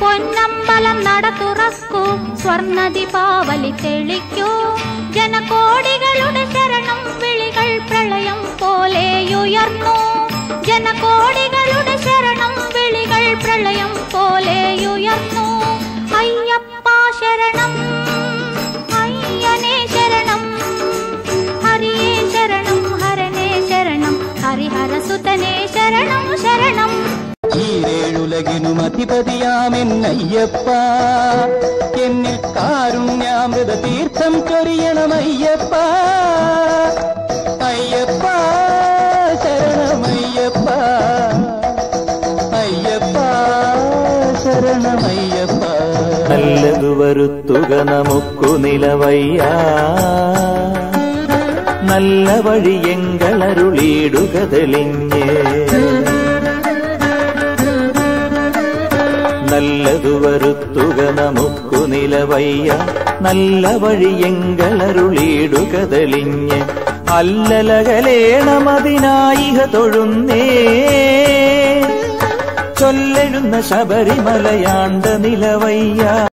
പൊന്നമ്പലം നട തുറക്കൂ സ്വർണ്ണ ദീപാവലി തെളിക്കൂ ജനകോടികളുടെ ശരണം വിളികൾ പ്രളയം പോലെ ഉയർന്നു ജനകോടികളുടെ ശരണം വിളികൾ പ്രളയം പോലെ ഉയർന്നു അയ്യപ്പ ശരണം അയ്യനേ ശരണം ഹരിയേ ശരണം ഹരനേ ശരണം ഹരിഹരസുതനേ ശരണം ശരണം ഈരേഴുലകിനും അധിപതിയാമെന്നയ്യപ്പ എന്നിൽ കാരുണ്യാമൃത തീർത്ഥം ചൊരിയണമയ്യപ്പ അയ്യപ്പ ശരണമയ്യപ്പ അയ്യപ്പ ശരണമയ്യപ്പ നല്ലതു വരുത്തുക നമുക്കു നിലവയ്യ നല്ല വഴിയെങ്കളരുളിയിടുക തെളിഞ്ഞ് നല്ലതു വരുത്തുക നമുക്കു നിലവയ്യ നല്ല വഴിയെങ്കളരുളിയിടുക തെളിഞ്ഞ് അല്ലലകലേണമതിനായിക തൊഴുന്നേ ചൊല്ലെഴുന്ന ശബരിമലയാണ്ട നിലവയ്യ